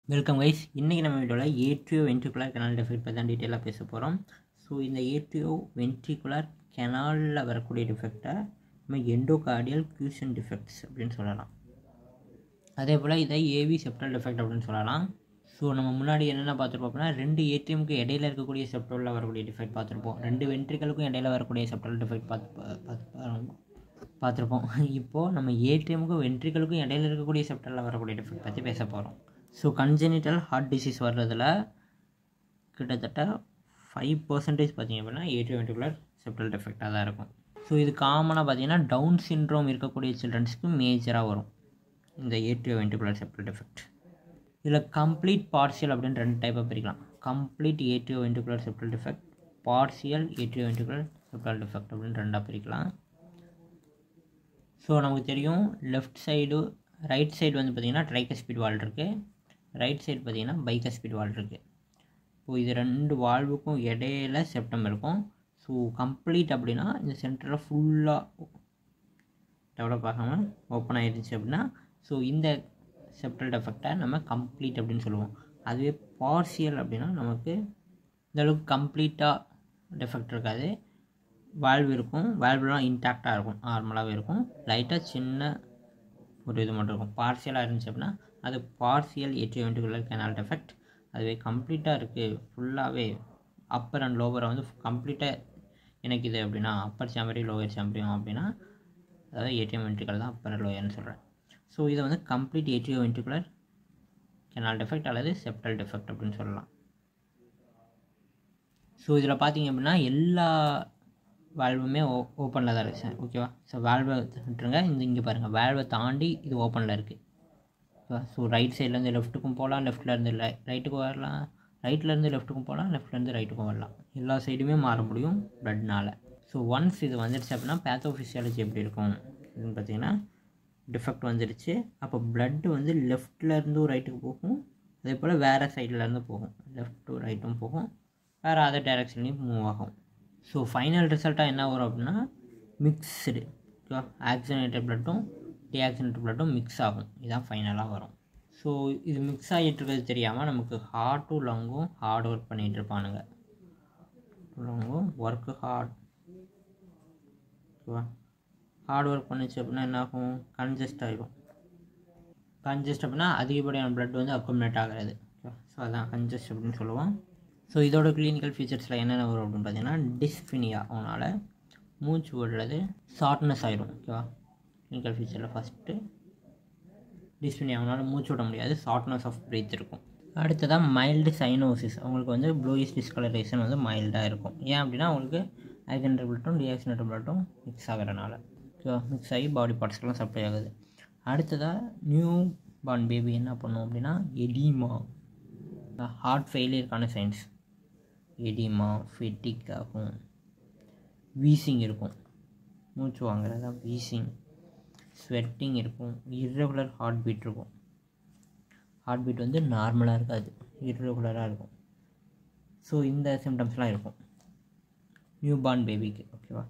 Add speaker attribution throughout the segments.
Speaker 1: welcome guys இன்றைக்கி நம்ம வீடியோவில் ஏட்ரியோ வென்ட்ரிகுலர் கெனால் டெஃபெக்ட் பற்றி தான் டீட்டெயிலாக பேச போகிறோம் ஸோ இந்த ஏட்ரியோ வென்ட்ரிகுலர் கெனாலில் வரக்கூடிய டிஃபெக்டை நம்ம எண்டோகார்டியல் கியூஷன் டிஃபெக்ட்ஸ் அப்படின்னு சொல்லலாம் அதே போல் இதை ஏவி செப்டல் டிஃபெக்ட் அப்படின்னு சொல்லலாம் ஸோ நம்ம முன்னாடி என்னென்ன பார்த்துருப்போம் அப்படின்னா ரெண்டு ஏடிஎம்க்கு இடையில இருக்கக்கூடிய செப்டலில் வரக்கூடிய டிஃபெக்ட் பார்த்துருப்போம் ரெண்டு வென்ட்ரிகளுக்கும் இடையில வரக்கூடிய செப்டல் டிஃபெக்ட் பார்த்து பார்த்து பார்த்துருப்போம் இப்போது நம்ம ஏடிஎம்க்கும் வென்ட்ரிகளுக்கும் இடையில இருக்கக்கூடிய செப்டலில் வரக்கூடிய டிஃபெக்ட் பற்றி பேச போகிறோம் ஸோ கன்ஜெனிட்டல் ஹார்ட் டிசீஸ் வர்றதில் கிட்டத்தட்ட ஃபைவ் பர்சன்டேஜ் பார்த்திங்க அப்படின்னா ஏட்ரியோ வென்ட்ரிகுலர் செப்டல் டிஃபெக்டாக தான் இருக்கும் ஸோ இது காமனாக பார்த்தீங்கன்னா டவுன் சின்ட்ரோம் இருக்கக்கூடிய சில்ட்ரன்ஸ்க்கு மேஜராக வரும் இந்த ஏட்ரியோ வென்ட்ரிகுலர் செப்டல் டிஃபெக்ட் இதில் கம்ப்ளீட் பார்சியல் அப்படின்னு ரெண்டு டைப்பாக பிரிக்கலாம் complete atrioventricular septal defect partial atrioventricular septal defect அப்படின்னு ரெண்டாக பிரிக்கலாம் ஸோ நமக்கு தெரியும் லெஃப்ட் சைடு ரைட் சைடு வந்து பார்த்திங்கன்னா ட்ரைகஸ்பீட் வால் இருக்குது ரைட் சைடு பார்த்திங்கன்னா பைகஸ்பீட் வால் இருக்குது இப்போ இது ரெண்டு வால்வுக்கும் இடையில செப்டம் இருக்கும் ஸோ கம்ப்ளீட் அப்படின்னா இந்த சென்டரில் ஃபுல்லாக டெவலப் ஆகாமல் ஓப்பன் ஆகிடுச்சு அப்படின்னா ஸோ இந்த செப்டல் டெஃபெக்டை நம்ம கம்ப்ளீட் அப்படின்னு சொல்லுவோம் அதுவே பார்சியல் அப்படின்னா நமக்கு இந்த அளவுக்கு கம்ப்ளீட்டாக டெஃபெக்ட் இருக்காது வால்வ் இருக்கும் வால்வுலாம் இன்டாக்டாக இருக்கும் நார்மலாகவே இருக்கும் லைட்டாக சின்ன ஒரு இது மட்டும் இருக்கும் பார்சியலாக இருந்துச்சு அப்படின்னா அது partial atrioventricular canal defect அதுவே கம்ப்ளீட்டாக இருக்குது ஃபுல்லாகவே அப்பர் அண்ட் லோவரை வந்து கம்ப்ளீட்டாக எனக்கு இது அப்படின்னா அப்பர் சாம்பரி லோவர் சாம்பரியும் அப்படின்னா அதாவது ஏடிஎம் வென்ட்ரிகல் தான் அப்பர் லோயர்னு சொல்கிறேன் ஸோ இதை வந்து complete atrioventricular canal defect அல்லது செப்டல் டெஃபெக்ட் அப்படின்னு சொல்லலாம் ஸோ இதில் பார்த்தீங்க அப்படின்னா எல்லா வேல்வுமே ஓ ஓப்பனில் தான் இருக்குது ஓகேவா ஸோ வேல்வை விட்டுருங்க இந்த இங்கே பாருங்கள் வேல்வை தாண்டி இது ஓப்பனில் இருக்குது ஓகேவா ஸோ ரைட் சைட்லேருந்து லெஃப்ட்டுக்கும் போகலாம் லெஃப்ட்லேருந்து ரைட்டுக்கும் வரலாம் ரைட்லேருந்து லெஃப்ட்டுக்கும் போகலாம் லெஃப்ட்லேருந்து ரைட்டுக்கும் வரலாம் எல்லா சைடுமே மாற முடியும் ப்ளட்னால் ஸோ ஒன்ஸ் இது வந்துடுச்சு அப்படின்னா பேத்தோஃபிசியாலஜி எப்படி இருக்கும் அப்படின்னு பார்த்தீங்கன்னா டிஃபெக்ட் வந்துடுச்சு அப்போ ப்ளட்டு வந்து லெஃப்ட்லேருந்தும் ரைட்டுக்கு போகும் அதே போல் வேறு சைட்லேருந்து போகும் லெஃப்ட் டு ரைட்டும் போகும் வேறு அதர் டைரக்ஷன்லேயும் மூவ் ஆகும் ஸோ ஃபைனல் ரிசல்ட்டாக என்ன வரும் அப்படின்னா மிக்ஸ்டு ஓகேவா ஆக்சிஜனேட்டட் ப்ளட்டும் டிஆக்சிஜனேட்டட் ப்ளட்டும் மிக்ஸ் ஆகும் இதுதான் ஃபைனலாக வரும் ஸோ இது மிக்ஸ் ஆகிட்டு இருக்கிறது தெரியாமல் நமக்கு ஹார்ட்டும் லங்கும் ஹார்ட் ஒர்க் பண்ணிகிட்டு இருப்பானுங்க லங்கும் ஒர்க்கு ஹார்ட் ஓகேவா ஹார்ட் ஒர்க் பண்ணிச்சு அப்படின்னா என்ன ஆகும் கன்ஜஸ்ட் ஆகிடும் கன்ஜஸ்ட் அப்படின்னா அதிகப்படியான ப்ளட் வந்து அக்குமுலேட் ஆகிறது ஓகே ஸோ அதான் கன்ஜஸ்ட் அப்படின்னு சொல்லுவோம் ஸோ இதோட கிளினிக்கல் ஃபீச்சர்ஸில் என்னென்ன வரும் அப்படின்னு பார்த்தீங்கன்னா டிஸ்ஃபினியா அவனால் மூச்சு விடுறது ஷார்ட்னஸ் ஆயிரும் ஓகேவா கிளினிக்கல் ஃபீச்சரில் ஃபஸ்ட்டு டிஸ்ஃபினியா அவனால் மூச்சு விட முடியாது ஷார்ட்னஸ் ஆஃப் பிரீத் இருக்கும் அடுத்ததாக மைல்டு சைனோசிஸ் அவங்களுக்கு வந்து ப்ளூயிஸ் டிஸ்கலரேஷன் வந்து மைல்டாக இருக்கும் ஏன் அப்படின்னா அவங்களுக்கு ஆக்சிஜனேட்டர் பிளட்டும் டிஆக்சினேட்டர் பிளட்டும் மிக்ஸ் ஆகிறனால ஓகேவா மிக்ஸ் ஆகி பாடி பார்ட்ஸ்க்கெலாம் சப்ளை ஆகுது அடுத்ததாக நியூ பார்ன் பேபி என்ன பண்ணும் அப்படின்னா எடிமா ஹார்ட் ஃபெயிலியருக்கான சைன்ஸ் எடிமா ஃபெட்டிக் ஆகும் வீசிங் இருக்கும் மூச்சு வாங்குறதா வீசிங் ஸ்வெட்டிங் இருக்கும் இர்ரெகுலர் ஹார்ட் பீட் இருக்கும் ஹார்ட் பீட் வந்து நார்மலாக இருக்காது இர்ரெகுலராக இருக்கும் ஸோ இந்த சிம்டம்ஸ்லாம் இருக்கும் நியூ பார்ன் பேபிக்கு ஓகேவா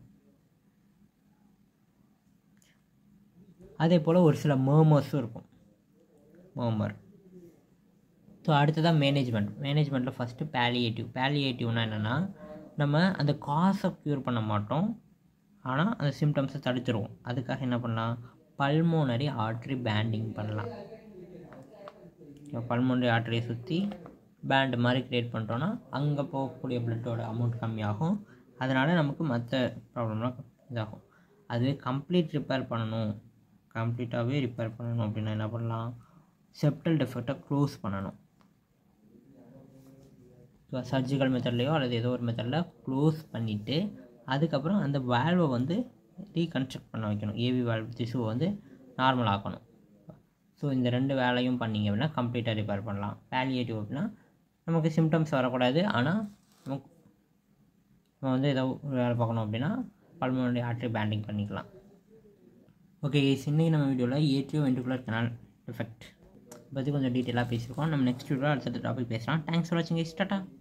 Speaker 1: அதே போல் ஒரு சில மேமர்ஸும் இருக்கும் மேமர் ஸோ அடுத்ததாக மேனேஜ்மெண்ட் மேனேஜ்மெண்ட்டில் ஃபஸ்ட்டு பேலியேட்டிவ் பேலியேட்டிவ்னா என்னென்னா நம்ம அந்த காசை க்யூர் பண்ண மாட்டோம் ஆனால் அந்த சிம்டம்ஸை தடுத்துருவோம் அதுக்காக என்ன பண்ணலாம் பல்மோனரி ஆர்ட்ரி பேண்டிங் பண்ணலாம் பல்மோனரி ஆர்ட்ரியை சுற்றி பேண்டு மாதிரி க்ரியேட் பண்ணிட்டோன்னா அங்கே போகக்கூடிய பிளட்டோட அமௌண்ட் கம்மியாகும் அதனால் நமக்கு மற்ற ப்ராப்ளம்லாம் இதாகும் அதுவே கம்ப்ளீட் ரிப்பேர் பண்ணணும் கம்ப்ளீட்டாகவே ரிப்பேர் பண்ணணும் அப்படின்னா என்ன பண்ணலாம் செப்டல் டெஃபெக்டை க்ளோஸ் பண்ணணும் சர்ஜிக்கல் மெத்தட்லேயோ அல்லது ஏதோ ஒரு மெத்தடில் க்ளோஸ் பண்ணிவிட்டு அதுக்கப்புறம் அந்த வேல்வை வந்து ரீகன்ஸ்ட்ரக்ட் பண்ண வைக்கணும் ஏவி வேல்வ் திசுவை வந்து நார்மல் ஆக்கணும் ஸோ இந்த ரெண்டு வேலையும் பண்ணிங்க அப்படின்னா கம்ப்ளீட்டாக ரிப்பேர் பண்ணலாம் பேலியேட்டிவ் அப்படின்னா நமக்கு சிம்டம்ஸ் வரக்கூடாது ஆனால் நமக்கு நம்ம வந்து ஏதோ ஒரு வேலை பார்க்கணும் அப்படின்னா பல்மோனரி ஆர்ட்ரி பேண்டிங் பண்ணிக்கலாம் ஓகே இன்றைக்கி நம்ம வீடியோவில் ஏட்ரியோ வென்ட்ரிகுலர் கெனால் எஃபெக்ட் பற்றி கொஞ்சம் டீட்டெயிலாக பேசியிருக்கோம் நம்ம நெக்ஸ்ட் வீடியோவில் அடுத்த டாபிக் பேசலாம் தேங்க்ஸ் ஃபார் வாட்சிங் டாட்டா